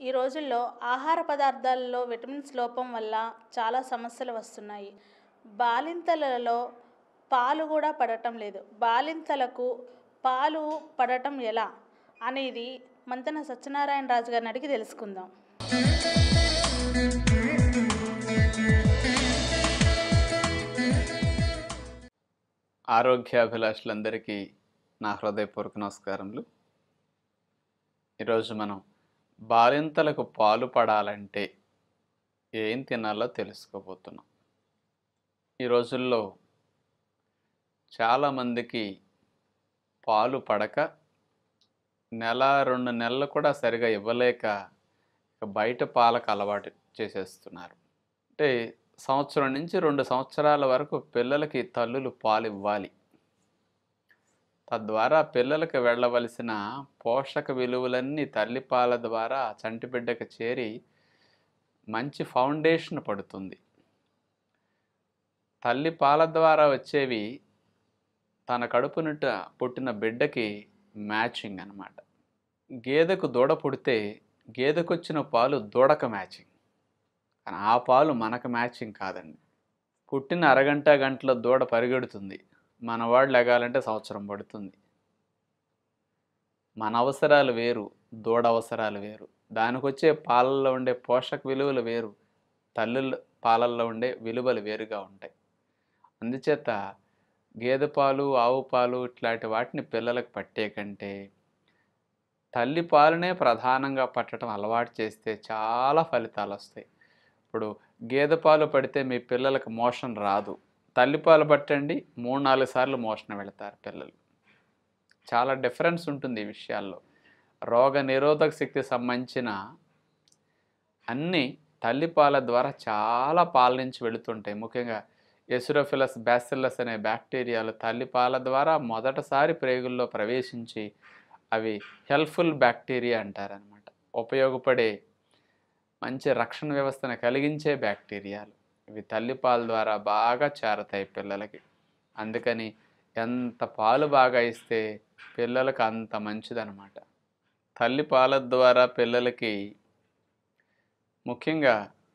ఈ రోజుల్లో ఆహార పదార్థాలలో విటమిన్స్ లోపం వల్ల చాలా సమస్యలు వస్తున్నాయి బాలింతలలో పాలు కూడా పడటం లేదు బాలింతలకు పాలు పడటం ఎలా అనేది మంతెన సత్యనారాయణ రాజు గారిని అడిగి తెలుసుకుందాం ఆరోగ్యాభిలాషులందరికీ నా హృదయపూర్వక నమస్కారములు ఈరోజు మనం బాలింతలకు పాలు పడాలంటే ఏం తినాలో తెలుసుకోబోతున్నాం ఈ రోజుల్లో చాలామందికి పాలు పడక నెల రెండు నెలలు కూడా సరిగా ఇవ్వలేక ఇక బయట పాలకు అలవాటు చేసేస్తున్నారు అంటే సంవత్సరం నుంచి రెండు సంవత్సరాల వరకు పిల్లలకి తల్లులు పాలు ఇవ్వాలి తద్వారా పిల్లలకు వెళ్ళవలసిన పోషక విలువలన్నీ తల్లిపాల ద్వారా చంటి బిడ్డకు చేరి మంచి ఫౌండేషన్ పడుతుంది తల్లి పాల ద్వారా వచ్చేవి తన కడుపునుట పుట్టిన బిడ్డకి మ్యాచింగ్ అన్నమాట గేదెకు దూడ పుడితే గేదెకు వచ్చిన పాలు దూడక మ్యాచింగ్ కానీ ఆ పాలు మనకు మ్యాచింగ్ కాదండి పుట్టిన అరగంట గంటల దూడ పరిగెడుతుంది మన వాడు లెగాలంటే సంవత్సరం పడుతుంది మన అవసరాలు వేరు దూడ అవసరాలు వేరు దానికి వచ్చే పాలల్లో ఉండే పోషక విలువలు వేరు తల్లుల పాలల్లో ఉండే విలువలు వేరుగా ఉంటాయి అందుచేత గేదె పాలు ఆవు పాలు ఇట్లాంటి వాటిని పిల్లలకు పట్టే కంటే తల్లి పాలనే ప్రధానంగా పట్టడం అలవాటు చేస్తే చాలా ఫలితాలు వస్తాయి ఇప్పుడు గేదె పాలు పడితే మీ పిల్లలకు మోషన్ రాదు తల్లిపాలు పట్టండి మూడు నాలుగు సార్లు మోషన్ వెళతారు పిల్లలు చాలా డిఫరెన్స్ ఉంటుంది ఈ విషయాల్లో రోగ నిరోధక శక్తి సంబంధించిన అన్నీ తల్లిపాల ద్వారా చాలా పాల నుంచి వెళుతుంటాయి ముఖ్యంగా ఎసురోఫిలస్ బ్యాసిల్లస్ అనే బ్యాక్టీరియాలు తల్లిపాల ద్వారా మొదటిసారి ప్రేగుల్లో ప్రవేశించి అవి హెల్ప్ఫుల్ బ్యాక్టీరియా అంటారనమాట ఉపయోగపడే మంచి రక్షణ వ్యవస్థను కలిగించే బ్యాక్టీరియాలు ఇవి తల్లిపాల ద్వారా బాగా చేరతాయి పిల్లలకి అందుకని ఎంత పాలు బాగా ఇస్తే పిల్లలకు అంత మంచిదన్నమాట తల్లిపాల ద్వారా పిల్లలకి ముఖ్యంగా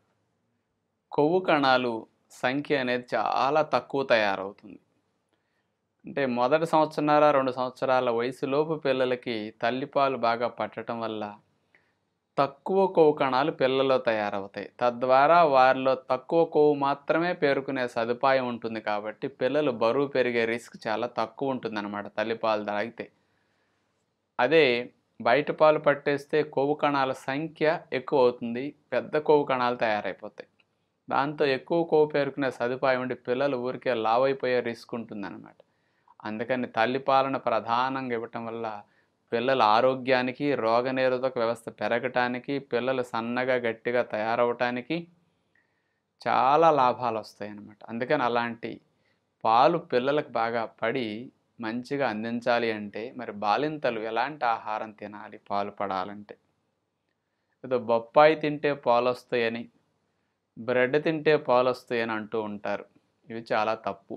కొవ్వు కణాలు సంఖ్య అనేది చాలా తక్కువ తయారవుతుంది అంటే మొదటి సంవత్సరాల రెండు సంవత్సరాల వయసులోపు పిల్లలకి తల్లిపాలు బాగా పట్టడం వల్ల తక్కువ కొవ్వు కణాలు పిల్లలో తయారవుతాయి తద్వారా వారిలో తక్కువ కొవ్వు మాత్రమే పేరుకునే సదుపాయం ఉంటుంది కాబట్టి పిల్లలు బరువు పెరిగే రిస్క్ చాలా తక్కువ ఉంటుందన్నమాట తల్లిపాలు తాగితే అదే బయట పాలు పట్టేస్తే కొవ్వు కణాల సంఖ్య ఎక్కువ అవుతుంది పెద్ద కొవ్వు కణాలు తయారైపోతాయి దాంతో ఎక్కువ కొవ్వు పేరుకునే సదుపాయం ఉండి పిల్లలు ఊరికే లావైపోయే రిస్క్ ఉంటుందన్నమాట అందుకని తల్లిపాలన ప్రధానంగా ఇవ్వటం వల్ల పిల్లల ఆరోగ్యానికి రోగనిరోధక వ్యవస్థ పెరగటానికి పిల్లలు సన్నగా గట్టిగా తయారవటానికి చాలా లాభాలు వస్తాయి అన్నమాట అందుకని అలాంటి పాలు పిల్లలకు బాగా పడి మంచిగా అందించాలి అంటే మరి బాలింతలు ఎలాంటి ఆహారం తినాలి పాలు పడాలంటే ఏదో బొప్పాయి తింటే పాలు వస్తాయని బ్రెడ్ తింటే పాలు వస్తాయని అంటూ ఉంటారు ఇవి చాలా తప్పు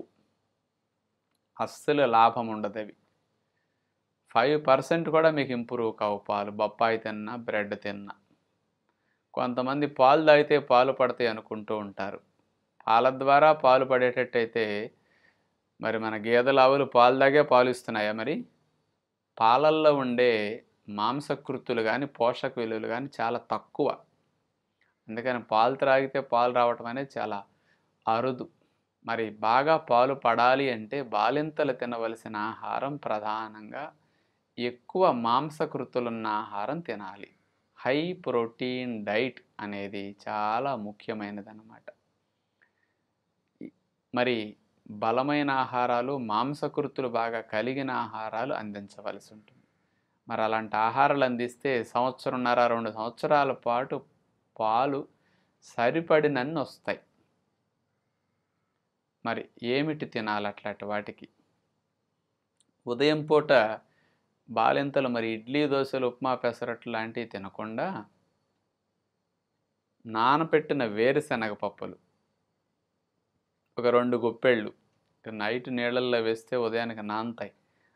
అస్సలు లాభం ఉండదు అవి ఫైవ్ పర్సెంట్ కూడా మీకు ఇంప్రూవ్ కావు పాలు బొప్పాయి తిన్నా బ్రెడ్ తిన్నా కొంతమంది పాలు తాగితే పాలు పడతాయి అనుకుంటూ ఉంటారు పాల ద్వారా పాలు పడేటట్టయితే మరి మన గేదెల ఆవులు పాలు తాగే పాలు ఇస్తున్నాయా మరి పాలల్లో ఉండే మాంసకృతులు కానీ పోషక విలువలు కానీ చాలా తక్కువ అందుకని పాలు త్రాగితే పాలు రావటం అనేది చాలా అరుదు మరి బాగా పాలు పడాలి అంటే బాలింతలు తినవలసిన ఆహారం ప్రధానంగా ఎక్కువ మాంసకృతులున్న ఆహారం తినాలి హై ప్రోటీన్ డైట్ అనేది చాలా ముఖ్యమైనది అన్నమాట మరి బలమైన ఆహారాలు మాంసకృతులు బాగా కలిగిన ఆహారాలు అందించవలసి ఉంటుంది మరి అలాంటి ఆహారాలు అందిస్తే సంవత్సరంన్నర రెండు సంవత్సరాల పాటు పాలు సరిపడినన్ని వస్తాయి మరి ఏమిటి తినాలి అట్లాంటి వాటికి ఉదయం పూట బాలింతలు మరి ఇడ్లీ దోశలు ఉప్మా పెసరట్లు లాంటివి తినకుండా నానపెట్టిన వేరుశనగ పప్పులు ఒక రెండు గుప్పెళ్ళు నైట్ నీళ్ళల్లో వేస్తే ఉదయానికి నానతాయి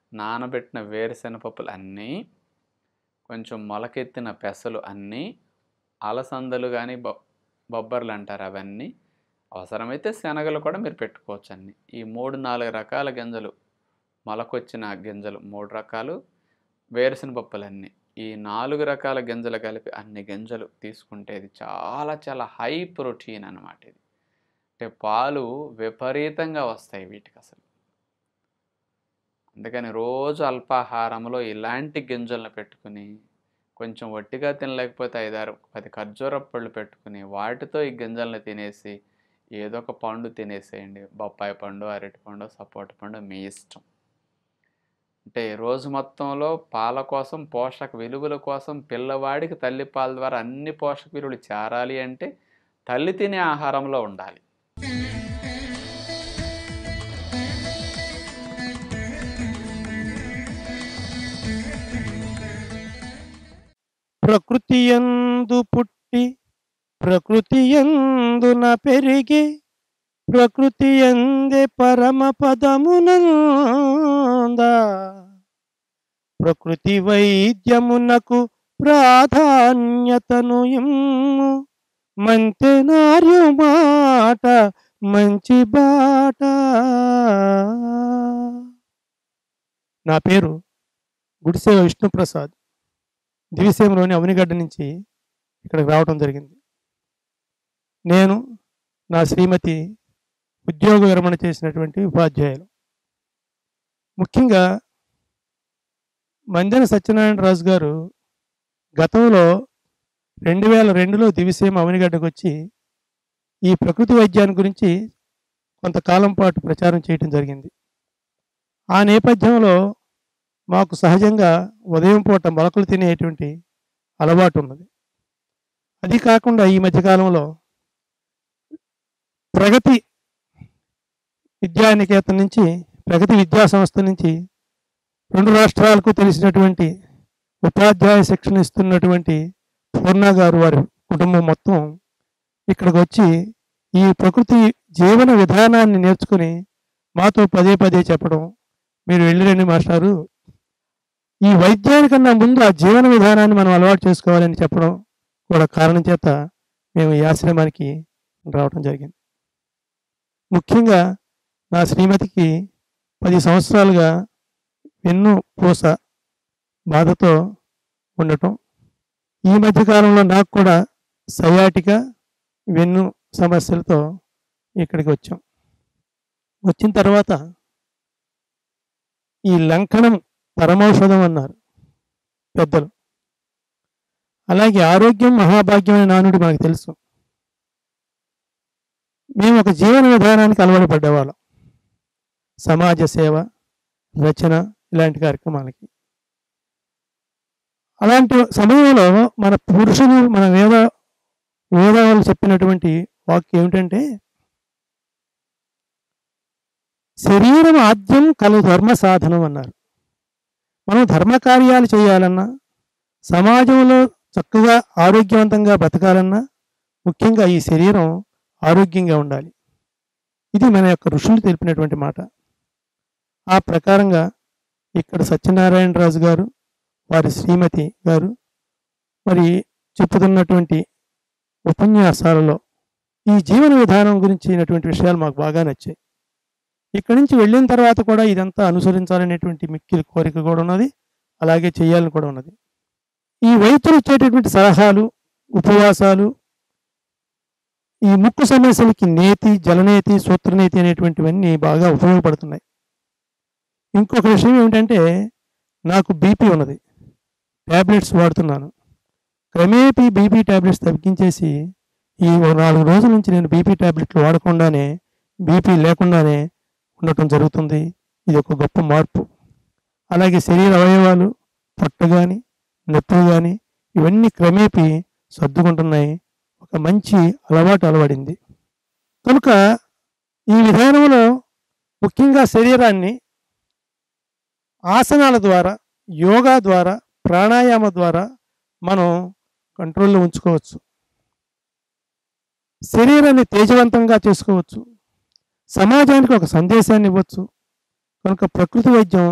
నానబెట్టిన వేరుశనగ పప్పులు అన్నీ కొంచెం మొలకెత్తిన పెసలు అన్నీ అలసందలు కానీ బొ బొబ్బర్లు అంటారు అవన్నీ అవసరమైతే శనగలు కూడా మీరు పెట్టుకోవచ్చు అన్ని ఈ మూడు నాలుగు రకాల గింజలు మొలకొచ్చిన గింజలు మూడు రకాలు వేరుశనగ పప్పులన్నీ ఈ నాలుగు రకాల గింజలు కలిపి అన్ని గింజలు తీసుకుంటే ఇది చాలా చాలా హై ప్రోటీన్ అన్నమాట ఇది అంటే పాలు విపరీతంగా వస్తాయి వీటికి అసలు అందుకని రోజు అల్పాహారంలో ఇలాంటి గింజలను పెట్టుకుని కొంచెం వట్టిగా తినలేకపోతే ఐదారు పది ఖర్జూర పళ్ళు పెట్టుకుని వాటితో ఈ గింజలను తినేసి ఏదో ఒక పండు తినేసేయండి బొప్పాయి పండు అరటి పండు సపోటా పండు మీ ఇష్టం అంటే రోజు మొత్తంలో పాల కోసం పోషక విలువల కోసం పిల్లవాడికి తల్లి పాల ద్వారా అన్ని పోషక విలువలు చేరాలి అంటే తల్లి తినే ఆహారంలో ఉండాలి ప్రకృతి యందు పుట్టి ప్రకృతి యందున పెరిగి ప్రకృతి ఎందే పరమ పదమునంద ప్రకృతి వైద్యమునకు ప్రాధాన్యతను ఇమ్ము మంతె నార్యు మాట మంచి బాట నా పేరు గుడిసే విష్ణుప్రసాద్ దివిసీమలోని అవనిగడ్డ నుంచి ఇక్కడికి రావడం జరిగింది నేను నా శ్రీమతి ఉద్యోగ విరమణ చేసినటువంటి ఉపాధ్యాయులు ముఖ్యంగా మందెన సత్యనారాయణ రాజు గారు గతంలో రెండు వేల రెండులో దివిసీమ అవనిగడ్డకు వచ్చి ఈ ప్రకృతి వైద్యాన్ని గురించి కొంతకాలం పాటు ప్రచారం చేయడం జరిగింది ఆ నేపథ్యంలో మాకు సహజంగా ఉదయం పూట మొలకలు తినేటువంటి అలవాటు ఉన్నది అది కాకుండా ఈ మధ్యకాలంలో ప్రగతి విద్యానికేతన్ నుంచి ప్రగతి విద్యా సంస్థ నుంచి రెండు రాష్ట్రాలకు తెలిసినటువంటి ఉపాధ్యాయ శిక్షణ ఇస్తున్నటువంటి పూర్ణ గారు వారి కుటుంబం మొత్తం ఇక్కడికి వచ్చి ఈ ప్రకృతి జీవన విధానాన్ని నేర్చుకుని మాతో పదే పదే చెప్పడం మీరు వెళ్ళిరండి మాస్టారు ఈ వైద్యానికన్నా ముందు ఆ జీవన విధానాన్ని మనం అలవాటు చేసుకోవాలని చెప్పడం కూడా కారణం చేత మేము ఈ ఆశ్రమానికి రావడం జరిగింది ముఖ్యంగా నా శ్రీమతికి పది సంవత్సరాలుగా వెన్ను పూస బాధతో ఉండటం ఈ మధ్య కాలంలో నాకు కూడా సయాటిక వెన్ను సమస్యలతో ఇక్కడికి వచ్చాం వచ్చిన తర్వాత ఈ లంకణం పరమౌషధం అన్నారు పెద్దలు అలాగే ఆరోగ్యం మహాభాగ్యం అనే నానుడి మనకు తెలుసు మేము ఒక జీవన విధానానికి అలవాటు పడ్డేవాళ్ళం సమాజ సేవ రచన ఇలాంటి కార్యక్రమాలకి అలాంటి సమయంలో మన పురుషులు మన వేద వేదాలు చెప్పినటువంటి వాక్యం ఏమిటంటే శరీరం ఆద్యం కలు ధర్మ సాధనం అన్నారు మనం ధర్మ కార్యాలు చేయాలన్నా సమాజంలో చక్కగా ఆరోగ్యవంతంగా బతకాలన్నా ముఖ్యంగా ఈ శరీరం ఆరోగ్యంగా ఉండాలి ఇది మన యొక్క ఋషులు తెలిపినటువంటి మాట ఆ ప్రకారంగా ఇక్కడ సత్యనారాయణ రాజు గారు వారి శ్రీమతి గారు మరి చెప్పుతున్నటువంటి ఉపన్యాసాలలో ఈ జీవన విధానం గురించినటువంటి విషయాలు మాకు బాగా నచ్చాయి ఇక్కడి నుంచి వెళ్ళిన తర్వాత కూడా ఇదంతా అనుసరించాలనేటువంటి మిక్కిలి కోరిక కూడా ఉన్నది అలాగే చేయాలని కూడా ఉన్నది ఈ వైద్యులు ఇచ్చేటటువంటి సలహాలు ఉపవాసాలు ఈ ముక్కు సమస్యలకి నేతి జలనేతి సూత్రనేతి అనేటువంటివన్నీ బాగా ఉపయోగపడుతున్నాయి ఇంకొక విషయం ఏమిటంటే నాకు బీపీ ఉన్నది ట్యాబ్లెట్స్ వాడుతున్నాను క్రమేపీ బీపీ ట్యాబ్లెట్స్ తగ్గించేసి ఈ ఓ నాలుగు రోజుల నుంచి నేను బీపీ ట్యాబ్లెట్లు వాడకుండానే బీపీ లేకుండానే ఉండటం జరుగుతుంది ఇది ఒక గొప్ప మార్పు అలాగే శరీర అవయవాలు పొట్ట కానీ నొప్పులు కానీ ఇవన్నీ క్రమేపీ సర్దుకుంటున్నాయి ఒక మంచి అలవాటు అలవడింది కనుక ఈ విధానంలో ముఖ్యంగా శరీరాన్ని ఆసనాల ద్వారా యోగా ద్వారా ప్రాణాయామ ద్వారా మనం కంట్రోల్లో ఉంచుకోవచ్చు శరీరాన్ని తేజవంతంగా చేసుకోవచ్చు సమాజానికి ఒక సందేశాన్ని ఇవ్వచ్చు కనుక ప్రకృతి వైద్యం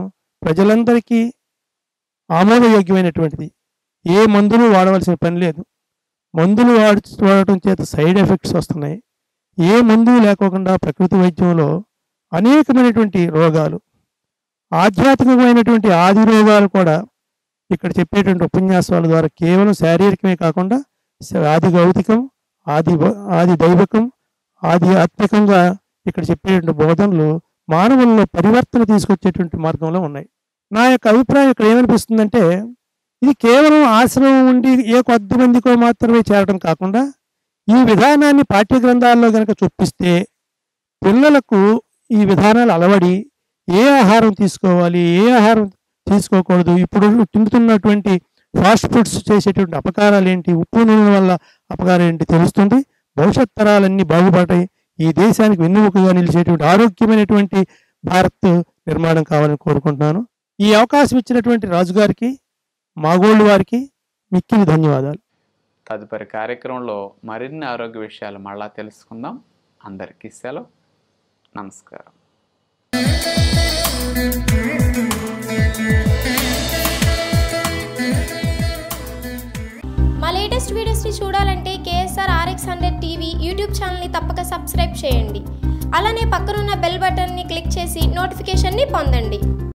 ప్రజలందరికీ ఆమోదయోగ్యమైనటువంటిది ఏ మందులు వాడవలసిన పని లేదు మందులు వాడు వాడటం చేత సైడ్ ఎఫెక్ట్స్ వస్తున్నాయి ఏ మందు లేకోకుండా ప్రకృతి వైద్యంలో అనేకమైనటువంటి రోగాలు ఆధ్యాత్మికమైనటువంటి ఆది రోగాలు కూడా ఇక్కడ చెప్పేటువంటి ఉపన్యాసాల ద్వారా కేవలం శారీరకమే కాకుండా స- ఆది భౌతికం ఆది భ- ఆది దైవకం ఆది ఆత్మికంగా ఇక్కడ చెప్పేటువంటి బోధనలు మానవుల్లో పరివర్తన తీసుకొచ్చేటువంటి మార్గంలో ఉన్నాయి నా యొక్క అభిప్రాయం ఇక్కడ ఏమనిపిస్తుందంటే ఇది కేవలం ఆశ్రమం ఉండి ఏ కొద్ది మందికో మాత్రమే చేరడం కాకుండా ఈ విధానాన్ని పాఠ్య గ్రంథాల్లో గనక చొప్పిస్తే పిల్లలకు ఈ విధానాలు అలవడి ఏ ఆహారం తీసుకోవాలి ఏ ఆహారం తీసుకోకూడదు ఇప్పుడు తింటున్నటువంటి ఫాస్ట్ ఫుడ్స్ చేసేటువంటి అపకారాలు ఏంటి ఉప్పు నూనె వల్ల అపకారం ఏంటి తెలుస్తుంది భవిష్యత్ తరాలన్నీ బాగుపడతాయి ఈ దేశానికి వెన్నుముకగా నిలిచేటువంటి ఆరోగ్యమైనటువంటి భారత్ నిర్మాణం కావాలని కోరుకుంటున్నాను ఈ అవకాశం ఇచ్చినటువంటి రాజుగారికి మాగోళ్ళు వారికి మిక్కిలి ధన్యవాదాలు తదుపరి కార్యక్రమంలో మరిన్ని ఆరోగ్య విషయాలు మళ్ళా తెలుసుకుందాం అందరికీ సెలవు నమస్కారం మా లేటెస్ట్ వీడియోస్ని చూడాలంటే KSR RX hundred TV YouTube ఛానల్ని తప్పక సబ్స్క్రైబ్ చేయండి అలానే పక్కనున్న బెల్ బటన్ని క్లిక్ చేసి నోటిఫికేషన్ని పొందండి